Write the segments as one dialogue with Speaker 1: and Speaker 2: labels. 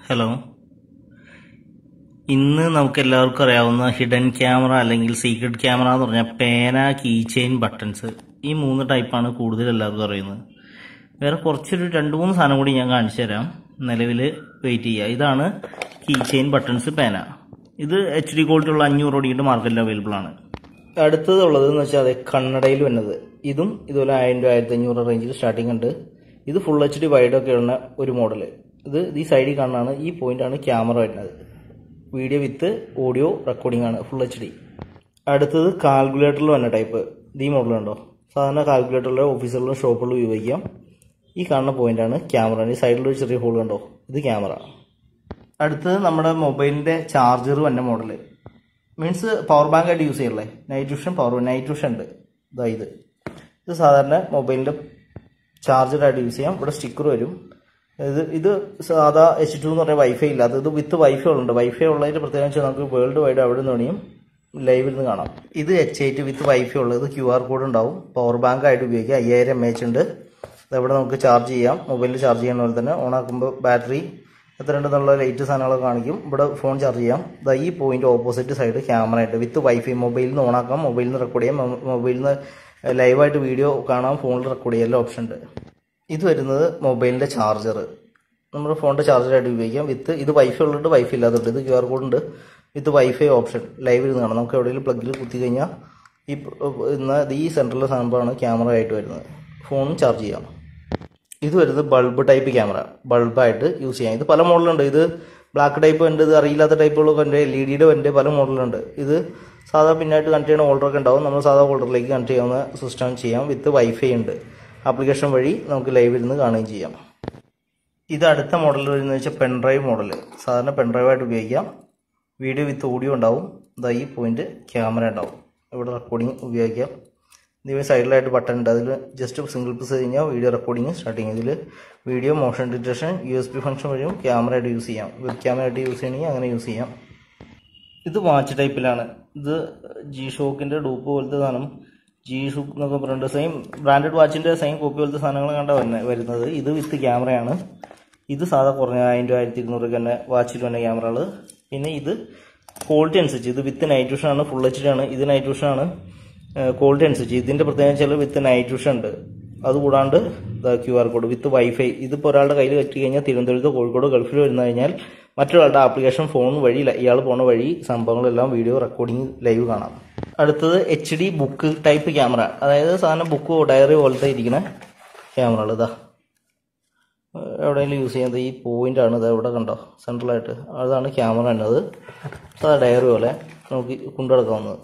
Speaker 1: hello ഇന്ന് നമുക്ക് എല്ലാവർക്കും അറിയാവുന്ന ഹിഡൻ ക്യാമറ അല്ലെങ്കിൽ സീക്രട്ട് ക്യാമറ എന്ന് പറഞ്ഞാൽ പേന കീ ചെയിൻ ബട്ടൺസ് ഈ മൂന്ന് ടൈപ്പാണ് കൂടുതൽ എല്ലാവർക്കും അറിയുന്നത് വേറെ കുറച്ചൊരു രണ്ട് മൂന്ന് സാധനം കൂടി ഞാൻ കാണിച്ചു തരാം നിലവിൽ വെയിറ്റ് ചെയ്യുക ഇതാണ് കീ ചെയിൻ ബട്ടൺസ് പേന ഇത് എച്ച് ഡി ക്വാളിറ്റി ഉള്ള അഞ്ഞൂറ് ഓടിയിട്ട് മാർക്കറ്റിൽ അവൈലബിൾ ആണ് അടുത്തത് ഉള്ളത് എന്ന് വെച്ചാൽ അതെ കണ്ണടയിൽ വന്നത് ഇതും ഇതുപോലെ ആയിരം രൂപ ആയിരത്തി അഞ്ഞൂറ് റേഞ്ചിൽ സ്റ്റാർട്ടിംഗ് ഉണ്ട് ഇത് ഫുൾ എച്ച് ഡി വൈഡൊക്കെ ഉള്ള ഒരു മോഡൽ ഇത് ഈ സൈഡിൽ കാണുന്നതാണ് ഈ പോയിന്റാണ് ക്യാമറ വരുന്നത് വീഡിയോ വിത്ത് ഓഡിയോ റെക്കോർഡിംഗ് ആണ് ഫുൾ എച്ച് ഡി അടുത്തത് കാൽക്കുലേറ്ററിൽ വന്ന ടൈപ്പ് ഈ മോഡൽ ഉണ്ടോ സാധാരണ കാൽക്കുലേറ്ററിലെ ഓഫീസുകളിലും ഷോപ്പുകളിലും ഉപയോഗിക്കാം ഈ കാണുന്ന പോയിന്റാണ് ക്യാമറ ഈ സൈഡിൽ ഒരു ചെറിയ ഹോൾ കണ്ടോ ഇത് ക്യാമറ അടുത്തത് നമ്മുടെ മൊബൈലിന്റെ ചാർജർ വന്ന മോഡൽ മീൻസ് പവർ ബാങ്ക് ആയിട്ട് യൂസ് ചെയ്യല്ലേ night vision power night vision ഉണ്ട് ഇതാ ഇത് ഇത് സാധാരണ മൊബൈലിന്റെ ചാർജറായിട്ട് യൂസ് ചെയ്യാം ഇവിടെ സ്റ്റിക്കർ വരും ഇത് ഇത് സാധാ എച്ച് ടു എന്ന് പറഞ്ഞാൽ വൈഫൈ ഇല്ലാത്ത ഇത് വിത്ത് വൈഫൈ ഉള്ളുണ്ട് വൈഫൈ ഉള്ളതിന്റെ പ്രത്യേകം വെച്ചാൽ നമുക്ക് വേൾഡ് വൈഡ് അവിടെ നിന്ന് വേണിയും ലൈവിൽ നിന്ന് കാണാം ഇത് എച്ച് എയ്റ്റ് വിത്ത് വൈഫൈ ഉള്ളത് ഇത് ക്യു ആർ കോഡ് ഉണ്ടാവും പവർ ബാങ്ക് ആയിട്ട് ഉപയോഗിക്കാം അയ്യായിരം എം എച്ച് ഉണ്ട് ഇതെവിടെ നമുക്ക് ചാർജ് ചെയ്യാം മൊബൈലിൽ ചാർജ് ചെയ്യുന്ന പോലെ തന്നെ ഓൺ ആക്കുമ്പോൾ ബാറ്ററി എത്ര ഉണ്ടെന്നുള്ള ലൈറ്റ് സാധനങ്ങളൊക്കെ കാണിക്കും ഇവിടെ ഫോൺ ചാർജ് ചെയ്യാം ഇതാ ഈ പോയിന്റ് ഓപ്പോസിറ്റ് സൈഡ് ക്യാമറ ആയിട്ട് വിത്ത് വൈഫൈ മൊബൈലിൽ നിന്ന് ഓൺ ആക്കാം മൊബൈലിൽ നിന്ന് റെക്കോർഡ് ചെയ്യാം മൊബൈലിൽ നിന്ന് ലൈവായിട്ട് വീഡിയോ കാണാം ഫോണിൽ റെക്കോർഡ് ചെയ്യാൻ ഓപ്ഷൻ ഉണ്ട് ഇത് വരുന്നത് മൊബൈലിന്റെ ചാർജർ നമ്മുടെ ഫോണിന്റെ ചാർജറായിട്ട് ഉപയോഗിക്കാം വിത്ത് ഇത് വൈഫൈ ഉള്ളിട്ട് വൈഫൈ ഇല്ലാത്തതുണ്ട് ഇത് ക്യു ആർ കോഡ് ഉണ്ട് വിത്ത് വൈഫൈ ഓപ്ഷൻ ലൈവിൽ നിന്ന് കാണാം നമുക്ക് എവിടെയെങ്കിലും പ്ലഗിൽ കുത്തി കഴിഞ്ഞാൽ ഈ ഇന്ന് ഈ സെൻട്രലിലെ സാധനമാണ് ക്യാമറ ആയിട്ട് വരുന്നത് ഫോണും ചാർജ് ചെയ്യാം ഇത് വരുന്നത് ബൾബ് ടൈപ്പ് ക്യാമറ ബൾബായിട്ട് യൂസ് ചെയ്യാം ഇത് പല മോഡലുണ്ട് ഇത് ബ്ലാക്ക് ടൈപ്പ് ഉണ്ട് ഇത് അറിയില്ലാത്ത ടൈപ്പുകളൊക്കെ ഉണ്ട് എൽ ഇ ഡിയുടെ ഉണ്ട് പല മോഡലുണ്ട് ഇത് സാധാ പിന്നായിട്ട് കണക്ട് ചെയ്യുന്ന ഹോൾഡറൊക്കെ ഉണ്ടാവും നമ്മൾ സാധാ ഹോൾഡറിലേക്ക് കണക്ട് ചെയ്യാവുന്ന സിസ്റ്റം ചെയ്യാം വിത്ത് വൈഫൈ ഉണ്ട് ആപ്ലിക്കേഷൻ വഴി നമുക്ക് ലൈവിൽ നിന്ന് കാണുകയും ചെയ്യാം ഇത് അടുത്ത മോഡൽ വരുന്നത് വെച്ചാൽ പെൻഡ്രൈവ് മോഡൽ സാധാരണ പെൻഡ്രൈവ് ആയിട്ട് ഉപയോഗിക്കാം വീഡിയോ വിത്ത് ഓഡിയോ ഉണ്ടാവും ഇതാ ഈ പോയിന്റ് ക്യാമറ ഉണ്ടാവും ഇവിടെ റെക്കോർഡിംഗ് ഉപയോഗിക്കാം ഇതിന് സൈഡിലായിട്ട് ബട്ടൺ ഉണ്ട് അതിൽ ജസ്റ്റ് സിംഗിൾ പ്രസ് കഴിഞ്ഞാൽ വീഡിയോ റെക്കോർഡിംഗ് സ്റ്റാർട്ടിങ് ഇതിൽ video motion detection U S P function വഴിയും ക്യാമറ ആയിട്ട് യൂസ് ചെയ്യാം വെബ് ക്യാമറ ആയിട്ട് യൂസ് ചെയ്യണമെങ്കിൽ അങ്ങനെ യൂസ് ചെയ്യാം ഇത് വാച്ച് ടൈപ്പിലാണ് ഇത് ജി ഷോക്കിന്റെ ഡൂപ്പ് പോലത്തെ സാധനം ജി ഷൂക്ക് എന്നൊക്കെ പറഞ്ഞിട്ട് സെയിം ബ്രാൻഡഡ് വാച്ചിന്റെ സെയിം കോപ്പി പോലത്തെ സാധനങ്ങൾ കണ്ട വരുന്നത് ഇത് വിത്ത് ക്യാമറയാണ് ഇത് സാധാ കുറഞ്ഞ ആയിരം രൂപ ആയിരത്തി ഇരുന്നൂറ് തന്നെ വാച്ചിൽ വന്ന ക്യാമറകൾ പിന്നെ ഇത് ക്വാളിറ്റി അനുസരിച്ച് ഇത് വിത്ത് നൈറ്റ് വിഷൻ ആണ് ഫുൾ എച്ച് ഡി ആണ് ഇത് നൈറ്റ് വിഷൻ ആണ് ക്വാളിറ്റി അനുസരിച്ച് ഇതിന്റെ പ്രത്യേകം ചില വിത്ത് നൈറ്റ് വിഷൻ ഉണ്ട് അതുകൂടാണ്ട് Q R code with wifi ഇതിപ്പോൾ ഒരാളുടെ കയ്യിൽ കറ്റി കഴിഞ്ഞാൽ തിരുവനന്തപുരത്ത് കോഴിക്കോട് ഗൾഫിൽ വരുന്ന കഴിഞ്ഞാൽ മറ്റൊരാളുടെ ആപ്ലിക്കേഷൻ ഫോൺ വഴി ഇയാൾ പോണ വഴി സംഭവങ്ങളെല്ലാം വീഡിയോ റെക്കോർഡിംഗ് ലൈവ് കാണാം അടുത്തത് H D book type camera അതായത് സാധനം ബുക്ക് ഡയറി പോലത്തെ ഇരിക്കുന്ന ക്യാമറകൾ ഇതാ എവിടെയെങ്കിലും യൂസ് ചെയ്യുന്നത് ഈ പോയിന്റ് ആണ് ഇത് എവിടെ കണ്ടോ സെൻട്രലായിട്ട് അതാണ് ക്യാമറ എന്നത് സാധാ ഡയറി പോലെ നമുക്ക് കൊണ്ടുനടക്കാവുന്നത്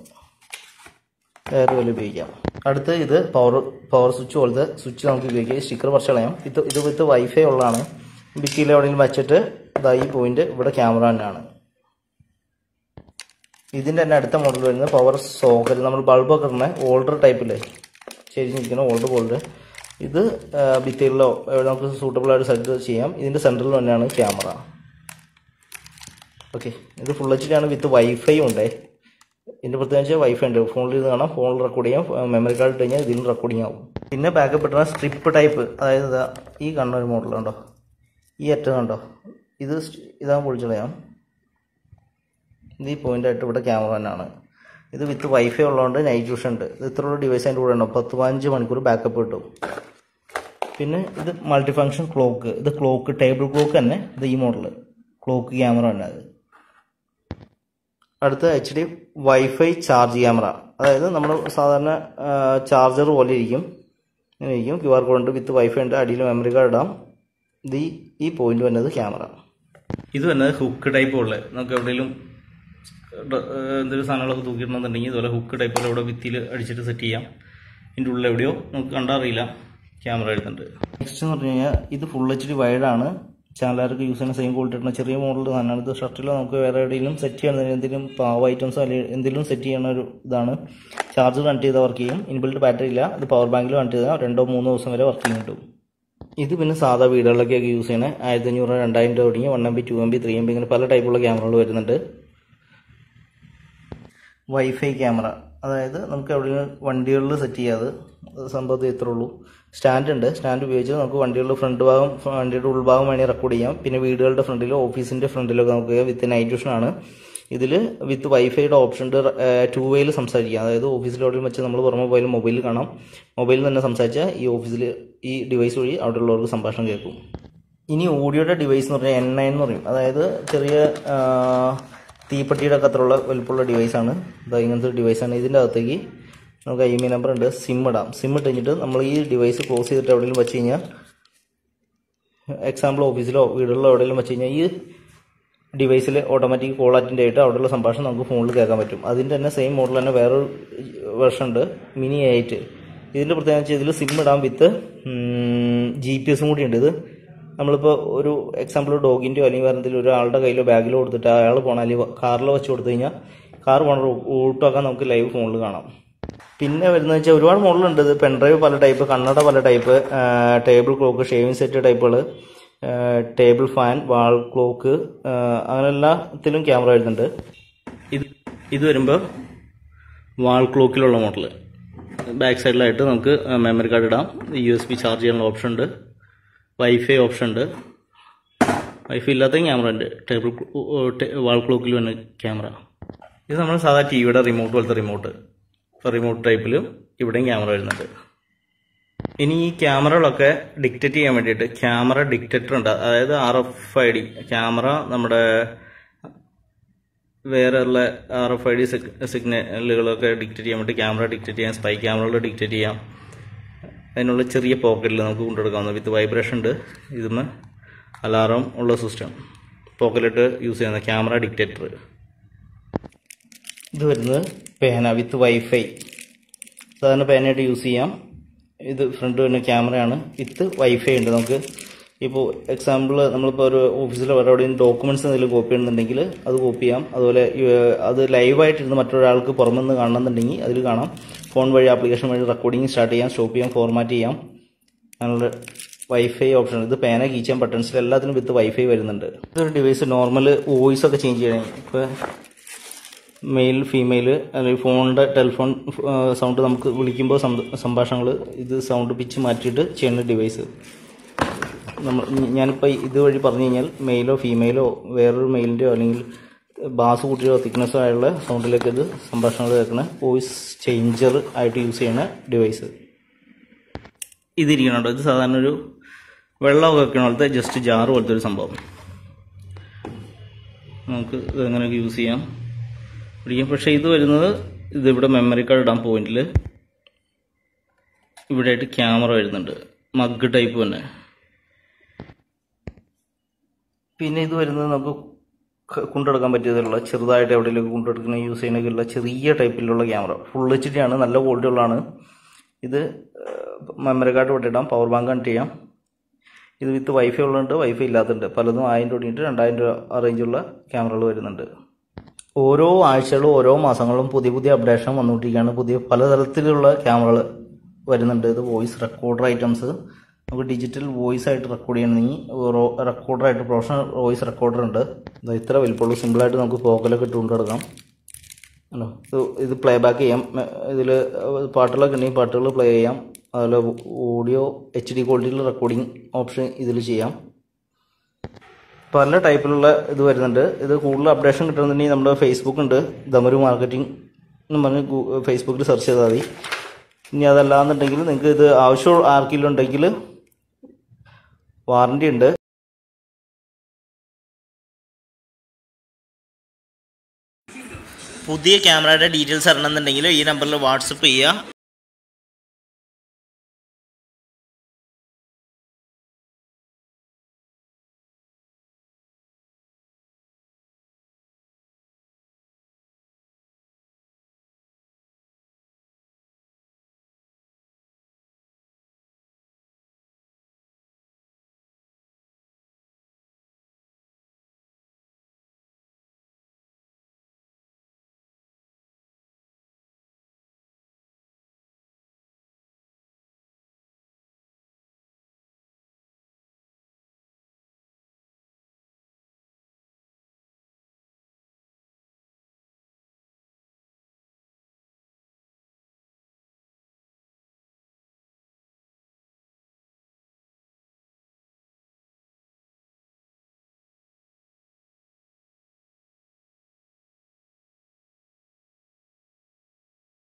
Speaker 1: ഡയറി പോലെ ഉപയോഗിക്കാം അടുത്ത് ഇത് പവർ പവർ സ്വിച്ച് പോലത്തെ സ്വിച്ച് നമുക്ക് ഉപയോഗിക്കാം സ്റ്റിക്കർ പറിച്ച് കളയാം ഇത് ഇത് വിത്ത് വൈഫൈ ഉള്ളതാണ് ഭിത്തിയിൽ എവിടെയെങ്കിലും വെച്ചിട്ട് ഇതാ ഈ പോയിന്റ് ഇവിടെ ക്യാമറ തന്നെയാണ് ഇതിന്റെ തന്നെ അടുത്ത മോഡൽ വരുന്നത് പവർ സോക്കറ്റ് നമ്മൾ ബൾബൊക്കെ ഇടുന്ന ഓൾഡർ ടൈപ്പില്ലേ ചെരിഞ്ഞിരിക്കുന്ന ഓൾഡർ ബോൾഡ് ഇത് ഭിത്തിയിലോ നമുക്ക് സൂട്ടബിൾ ആയിട്ട് സെറ്റ് ചെയ്യാം ഇതിന്റെ സെൻറ്ററിൽ തന്നെയാണ് ക്യാമറ ഓക്കെ ഇത് ഫുൾ എച്ച് ഡി ആണ് വിത്ത് വൈഫൈ ഉണ്ടേ ഇതിന്റെ പ്രത്യേകിച്ച് വൈഫൈ ഉണ്ട് ഫോണിൽ നിന്ന് കാണാം ഫോണിൽ റെക്കോർഡ് ചെയ്യാം മെമ്മറി കാർഡ് ഇട്ട് കഴിഞ്ഞാൽ ഇതിലും റെക്കോർഡിംഗ് ആവും പിന്നെ ബാക്കപ്പ് ഇട്ടുന്ന സ്ട്രിപ്പ് ടൈപ്പ് അതായത് ഈ കാണുന്ന ഒരു മോഡൽ കണ്ടോ ഈ അറ്റം കണ്ടോ ഇത് ഇതാ പൊളിച്ചളയാം ഇത് ഈ പോയിന്റ് ആയിട്ട് ഇവിടെ ക്യാമറ തന്നെയാണ് ഇത് വിത്ത് വൈഫൈ ഉള്ളതുകൊണ്ട് നൈറ്റ് വിഷൻ ഉണ്ട് ഇത് ഇത്ര ഡിവൈസ് അതിൻ്റെ കൂടെ ഉണ്ടാവും പത്ത് പതിനഞ്ച് മണിക്കൂർ ബാക്കപ്പ് കിട്ടും പിന്നെ ഇത് മൾട്ടി ഫങ്ഷൻ ക്ലോക്ക് ഇത് ക്ലോക്ക് ടേബിൾ ക്ലോക്ക് തന്നെ ഇത് ഈ മോഡൽ ക്ലോക്ക് ക്യാമറ തന്നെ അത് അടുത്ത H D wifi charge camera അതായത് നമ്മൾ സാധാരണ ചാർജർ പോലെ ഇരിക്കും ഇങ്ങനെ ഇരിക്കും ക്യു ആർ കോഡ് ഉണ്ട് വിത്ത് വൈഫൈ ഉണ്ട് അടിയിൽ മെമ്മറി കാർഡ് ഇടാം ഇത് ഈ പോയിന്റ് വന്നത് ക്യാമറ ഇത് വന്നത് ഹുക്ക് ടൈപ്പ് ഉള്ളത് നമുക്ക് എവിടെയെങ്കിലും എന്തെങ്കിലും സാധനങ്ങളൊക്കെ തൂക്കിയിടണമെന്നുണ്ടെങ്കിൽ ഇതുപോലെ ഹുക്ക് ടൈപ്പ് ഇവിടെ ഭിത്തിയിൽ അടിച്ചിട്ട് സെറ്റ് ചെയ്യാം ഇതിൻ്റെ ഉള്ളിൽ എവിടെയോ നമുക്ക് കണ്ടറിയില്ല ക്യാമറ എടുത്തിട്ടുണ്ട് നെക്സ്റ്റ് എന്ന് പറഞ്ഞു കഴിഞ്ഞാൽ ഇത് ഫുൾ എച്ച് ഡി വൈഡാണ് ചാനലുകാർക്ക് യൂസ് ചെയ്യുന്ന സെയിം ക്വാളിറ്റി ഉള്ള ചെറിയ മോഡൽ സാധനമാണ് ഇത് ഷർട്ടിലോ നമുക്ക് വേറെ എവിടെയെങ്കിലും സെറ്റ് ചെയ്യണം എന്തെങ്കിലും പാവ ഐറ്റംസോ അല്ലെങ്കിൽ എന്തെങ്കിലും സെറ്റ് ചെയ്യുന്ന ഒരു ഇതാണ് ചാർജർ കണക്ട് ചെയ്താൽ വർക്ക് ചെയ്യും ഇൻബിൽഡ് ബാറ്ററി ഇല്ല ഇത് പവർ ബാങ്കിൽ കണക്ട് ചെയ്താൽ രണ്ടോ മൂന്നോ ദിവസം വരെ വർക്ക് ചെയ്യും കിട്ടും ഇത് പിന്നെ സാധാ വീടുകളിലൊക്കെ യൂസ് ചെയ്യണേ ആയിരത്തി അഞ്ഞൂറ് രണ്ടായിരം രൂപ തുടങ്ങി one M B two M B three M B ഇങ്ങനെ പല ടൈപ്പുള്ള ക്യാമറകൾ വരുന്നുണ്ട് വൈഫൈ ക്യാമറ അതായത് നമുക്ക് എവിടെയെങ്കിലും വണ്ടികളിൽ സെറ്റ് ചെയ്യാതെ സംഭവത്തിൽ ഇത്രേ ഉള്ളൂ സ്റ്റാൻഡ് ഉണ്ട് സ്റ്റാൻഡ് ഉപയോഗിച്ച് നമുക്ക് വണ്ടികളുടെ ഫ്രണ്ട് ഭാഗം വണ്ടിയുടെ ഉൾഭാഗം വേണമെങ്കിൽ റെക്കോർഡ് ചെയ്യാം പിന്നെ വീടുകളുടെ ഫ്രണ്ടിലോ ഓഫീസിൻ്റെ ഫ്രണ്ടിലൊക്കെ നമുക്ക് വിത്ത് നൈറ്റ് വിഷൻ ആണ് ഇതിൽ വിത്ത് വൈഫൈയുടെ ഓപ്ഷൻ ഉണ്ട് ടു വേയിൽ സംസാരിക്കാം അതായത് ഓഫീസിൽ എവിടെയും വെച്ച് നമ്മൾ പുറമെ പോയാലും മൊബൈലിൽ കാണാം മൊബൈലിൽ തന്നെ സംസാരിച്ചാൽ ഈ ഓഫീസിൽ ഈ ഡിവൈസ് വഴി അവിടെയുള്ളവർക്ക് സംഭാഷണം കേൾക്കും ഇനി ഓഡിയോയുടെ ഡിവൈസ് എന്ന് പറഞ്ഞാൽ എൻ നയൻ എന്ന് പറയും അതായത് ചെറിയ ആ, തീപ്പെട്ടിയുടെ ഒക്കെ അത്രയുള്ള വലുപ്പമുള്ള ഡിവൈസാണ് ഇതാ ഇങ്ങനത്തെ ഡിവൈസാണ് ഇതിൻ്റെ അകത്തേക്ക് നമുക്ക് ഐ എം ഐ നമ്പർ ഉണ്ട് സിം ഇടാം സിം ഇട്ട് കഴിഞ്ഞിട്ട് നമ്മൾ ഈ ഡിവൈസ് ക്ലോസ് ചെയ്തിട്ട് എവിടെയെങ്കിലും വെച്ച് കഴിഞ്ഞാൽ എക്സാമ്പിൾ ഓഫീസിലോ വീടുകളിലോ എവിടെയെങ്കിലും വെച്ച് കഴിഞ്ഞാൽ ഈ ഡിവൈസിൽ ഓട്ടോമാറ്റിക് കോൾ അറ്റൻഡ് ആയിട്ട് അവിടെയുള്ള സംഭാഷണം നമുക്ക് ഫോണിൽ കേൾക്കാൻ പറ്റും അതിൻ്റെ തന്നെ സെയിം മോഡൽ തന്നെ വേറൊരു വെർഷൻ ഉണ്ട് മിനി എയ്റ്റ് ഇതിൻ്റെ പ്രത്യേകത വെച്ചാൽ ഇതിൽ സിം ഇടാൻ വിത്ത് ജി പി എസും കൂടി ഉണ്ട് ഇത് നമ്മളിപ്പോൾ ഒരു എക്സാമ്പിൾ ഡോഗിൻ്റെയോ അല്ലെങ്കിൽ വേറെ എന്തെങ്കിലും ഒരാളുടെ കയ്യിലോ ബാഗിലോ കൊടുത്തിട്ട് അയാൾ പോകണം അല്ലെങ്കിൽ കാറിലോ വെച്ച് കൊടുത്തു കഴിഞ്ഞാൽ കാർ പോണ റൂട്ടൊക്കെ നമുക്ക് ലൈവ് ഫോണിൽ കാണാം പിന്നെ വരുന്നത് വെച്ചാൽ ഒരുപാട് മോഡലുണ്ട് ഇത് പെൻഡ്രൈവ് പല ടൈപ്പ് കണ്ണട പല type table clock shaving set ടൈപ്പുകൾ ടേബിൾ ഫാൻ വാൾ ക്ലോക്ക് അങ്ങനെ എല്ലാത്തിലും ക്യാമറ വരുന്നുണ്ട് ഇത് ഇത് വരുമ്പോൾ വാൾ ക്ലോക്കിലുള്ള മോഡൽ ബാക്ക് സൈഡിലായിട്ട് നമുക്ക് മെമ്മറി കാർഡ് ഇടാം യു എസ് ബി ചാർജ് ചെയ്യാനുള്ള ഓപ്ഷൻ ഉണ്ട് വൈഫൈ ഓപ്ഷൻ ഉണ്ട് വൈഫൈ ഇല്ലാത്ത ക്യാമറ ഉണ്ട് ടേബിൾ വാൾ ക്ലോക്കിൽ വന്ന ക്യാമറ ഇത് നമ്മൾ സാധാ ടി വിയുടെ റിമോട്ട് പോലത്തെ റിമോട്ട് റിമോട്ട് ടൈപ്പിലും ഇവിടെയും ക്യാമറ വരുന്നുണ്ട് ഇനി ഈ ക്യാമറകളൊക്കെ ഡിക്റ്റേറ്റ് ചെയ്യാൻ വേണ്ടിയിട്ട് ക്യാമറ ഡിക്റ്റേറ്റർ ഉണ്ട് അതായത് R F I D camera നമ്മുടെ വേറെ ഉള്ള ആർ എഫ് ഐ ഡി സിഗ്നലുകളൊക്കെ ഡിക്റ്റേറ്റ് ചെയ്യാൻ വേണ്ടി ക്യാമറ ഡിക്റ്റേറ്റ് ചെയ്യാം സ്പൈ ക്യാമറകൾ ഡിക്റ്റേറ്റ് ചെയ്യാം അതിനുള്ള ചെറിയ പോക്കറ്റിൽ നമുക്ക് കൊണ്ടുകൊടുക്കാവുന്ന വിത്ത് വൈബ്രേഷൻ ഉണ്ട് ഇതുമ്മ അലാറം ഉള്ള സിസ്റ്റം പോക്കറ്റിലിട്ട് യൂസ് ചെയ്യുന്ന ക്യാമറ ഡിക്റ്റേറ്റർ ഇത് വരുന്നത് പേന വിത്ത് വൈഫൈ സാധാരണ പേനയായിട്ട് യൂസ് ചെയ്യാം ഇത് ഫ്രണ്ട് വരുന്ന ക്യാമറയാണ് വിത്ത് വൈഫൈ ഉണ്ട് നമുക്ക് ഇപ്പോൾ എക്സാമ്പിൾ നമ്മളിപ്പോൾ ഒരു ഓഫീസിലോ വേറെ എവിടെയും ഡോക്യുമെന്റ്സ് എന്തെങ്കിലും കോപ്പി ചെയ്യുന്നുണ്ടെങ്കിൽ അത് കോപ്പി ചെയ്യാം അതുപോലെ ഏഹ്, അത് ലൈവായിട്ടിരുന്ന് മറ്റൊരാൾക്ക് പുറമെ നിന്ന് കാണണമെന്നുണ്ടെങ്കിൽ അതിൽ കാണാം ഫോൺ വഴി ആപ്ലിക്കേഷൻ വഴി റെക്കോർഡിംഗ് സ്റ്റാർട്ട് ചെയ്യാം സ്റ്റോപ്പ് ചെയ്യാം ഫോർമാറ്റ് ചെയ്യാം അങ്ങനെയുള്ള വൈഫൈ ഓപ്ഷൻ ഇത് പേന കീച്ചാൻ ബട്ടൺസിൽ എല്ലാത്തിനും വിത്ത് വൈഫൈ വരുന്നുണ്ട് ഇതൊരു ഡിവൈസ് നോർമൽ വോയിസ് ഒക്കെ ചേഞ്ച് ചെയ്യണേ ഇപ്പോൾ മെയിൽ ഫീമെയിൽ അല്ലെങ്കിൽ ഫോണിൻ്റെ ടെലിഫോൺ സൗണ്ട് നമുക്ക് വിളിക്കുമ്പോൾ സംഭാഷണങ്ങൾ ഇത് സൗണ്ട് പിച്ച് മാറ്റിയിട്ട് ചെയ്യുന്ന ഡിവൈസ് നമ്മൾ ഞാനിപ്പോൾ ഇതുവഴി പറഞ്ഞു കഴിഞ്ഞാൽ മെയിലോ ഫീമെയിലോ വേറൊരു മെയിലിൻ്റെയോ അല്ലെങ്കിൽ ബാസ് കൂട്ടിയോ തിക്നെസ്സോ ആയുള്ള സൗണ്ടിലേക്ക് ഇത് സംഭാഷണങ്ങൾ കേൾക്കുന്ന വോയിസ് ചേഞ്ചർ ആയിട്ട് യൂസ് ചെയ്യുന്ന ഡിവൈസ് ഇതിരിക്കണുണ്ടോ ഇത് സാധാരണ ഒരു വെള്ളമൊക്കെ വെക്കണ പോലത്തെ ജസ്റ്റ് ജാറ് പോലത്തെ ഒരു സംഭവം നമുക്ക് ഇത് എങ്ങനെയൊക്കെ യൂസ് ചെയ്യാം പിടിക്കും പക്ഷേ ഇത് വരുന്നത് ഇതിവിടെ മെമ്മറി കാർഡ് ഇടാൻ പോയിന്റിൽ ഇവിടെ ആയിട്ട് ക്യാമറ വരുന്നുണ്ട് മഗ് ടൈപ്പ് തന്നെ പിന്നെ ഇത് വരുന്നത് നമുക്ക് ക- കൊണ്ടുനടക്കാൻ പറ്റിയതുള്ള ചെറുതായിട്ട് എവിടെയെങ്കിലും കൊണ്ടുനടക്കുന്ന യൂസ് ചെയ്യുന്നതിനുള്ള ചെറിയ ടൈപ്പിലുള്ള ക്യാമറ ഫുൾ എച്ച് ഡി ആണ് നല്ല ക്വാളിറ്റി ഉള്ളതാണ് ഇത് മെമ്മറി കാർഡ് വിട്ടിടാം പവർ ബാങ്ക് കണക്ട് ചെയ്യാം ഇത് വിത്ത് വൈഫൈ ഉള്ളതുണ്ട് വൈഫൈ ഇല്ലാത്തതുണ്ട് പലതും ആയിരം തുടങ്ങിയിട്ട് രണ്ടായിരം രൂപ ആ റേഞ്ചുള്ള ക്യാമറകൾ വരുന്നുണ്ട് ഓരോ ആഴ്ചകളും ഓരോ മാസങ്ങളും പുതിയ പുതിയ അപ്ഡേഷൻ വന്നുകൊണ്ടിരിക്കുകയാണ് പുതിയ പലതരത്തിലുള്ള ക്യാമറകൾ വരുന്നുണ്ട് ഇത് വോയിസ് റെക്കോർഡർ ഐറ്റംസ് നമുക്ക് ഡിജിറ്റൽ വോയിസ് ആയിട്ട് റെക്കോർഡ് ചെയ്യണമെങ്കിൽ റെക്കോർഡർ ആയിട്ട് പ്രൊഫഷണൽ വോയിസ് റെക്കോർഡർ ഉണ്ട് ഇത് ഇത്ര വലിപ്പമുള്ളൂ സിമ്പിളായിട്ട് നമുക്ക് പോക്കലൊക്കെ ഇട്ടുകൊണ്ട് കിടക്കാം ഹലോ ഇത് ഇത് പ്ലേ ബാക്ക് ചെയ്യാം ഇതിൽ പാട്ടുകളൊക്കെ ഉണ്ടെങ്കിൽ പാട്ടുകൾ പ്ലേ ചെയ്യാം അതുപോലെ ഓഡിയോ എച്ച് ഡി ക്വാളിറ്റിയിൽ റെക്കോർഡിംഗ് ഓപ്ഷൻ ഇതിൽ ചെയ്യാം പല ടൈപ്പിലുള്ള ഇത് വരുന്നുണ്ട് ഇത് കൂടുതൽ അപ്ഡേഷൻ കിട്ടണമെന്നുണ്ടെങ്കിൽ നമ്മുടെ ഫേസ്ബുക്ക് ഉണ്ട് ദമരു മാർക്കറ്റിംഗ് എന്ന് പറഞ്ഞ് ഫേസ്ബുക്കിൽ സെർച്ച് ചെയ്താൽ മതി ഇനി അതല്ലാന്നുണ്ടെങ്കിൽ നിങ്ങൾക്ക് ഇത് ആവശ്യം ആർക്കെങ്കിലും ഉണ്ടെങ്കിൽ വാറണ്ടി ഉണ്ട് പുതിയ ക്യാമറയുടെ ഡീറ്റെയിൽസ് അറിയണമെന്നുണ്ടെങ്കിൽ ഈ നമ്പറിൽ വാട്സപ്പ് ചെയ്യുക